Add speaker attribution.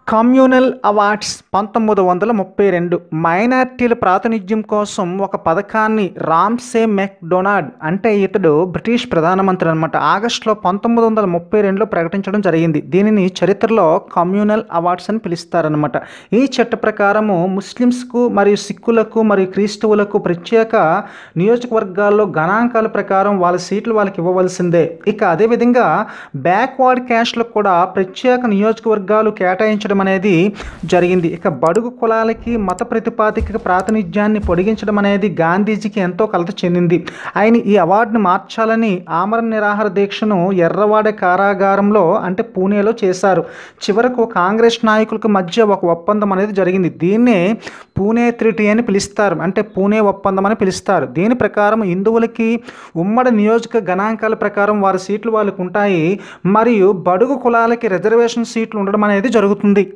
Speaker 1: communal awards పంతొమ్మిది వందల ముప్పై రెండు మైనార్టీల ప్రాతినిధ్యం కోసం ఒక పథకాన్ని రామ్సే మెక్డొనాల్డ్ అంటే ఇతడు బ్రిటిష్ ప్రధానమంత్రి అనమాట ఆగస్టులో పంతొమ్మిది వందల ముప్పై రెండులో ప్రకటించడం జరిగింది దీనిని చరిత్రలో కమ్యూనల్ అవార్డ్స్ అని పిలుస్తారనమాట ఈ చట్ట ప్రకారము ముస్లిమ్స్కు మరియు సిక్కులకు మరియు క్రీస్తువులకు ప్రత్యేక నియోజకవర్గాల్లో గణాంకాల ప్రకారం వాళ్ళ సీట్లు వాళ్ళకి ఇవ్వవలసిందే ఇక అదేవిధంగా బ్యాక్వర్డ్ క్యాస్ట్లకు కూడా ప్రత్యేక నియోజకవర్గాలు కేటాయించడం అనేది జరిగింది ఇక బడుగు కులాలకి మత ప్రతిపాదిక ప్రాతినిధ్యాన్ని పొడిగించడం అనేది గాంధీజీకి ఎంతో కలత చెందింది ఆయన ఈ అవార్డును మార్చాలని ఆమరణ నిరాహార దీక్షను ఎర్రవాడ కారాగారంలో అంటే పూణేలో చేశారు చివరకు కాంగ్రెస్ నాయకులకు మధ్య ఒక ఒప్పందం అనేది జరిగింది దీన్నే పూణే త్రిటీ అని పిలుస్తారు అంటే పూణే ఒప్పందం అని పిలుస్తారు దీని ప్రకారం హిందువులకి ఉమ్మడి నియోజక గణాంకాల ప్రకారం వారి సీట్లు వాళ్ళకు ఉంటాయి మరియు బడుగు కులాలకి రిజర్వేషన్ సీట్లు ఉండడం అనేది జరుగుతుంది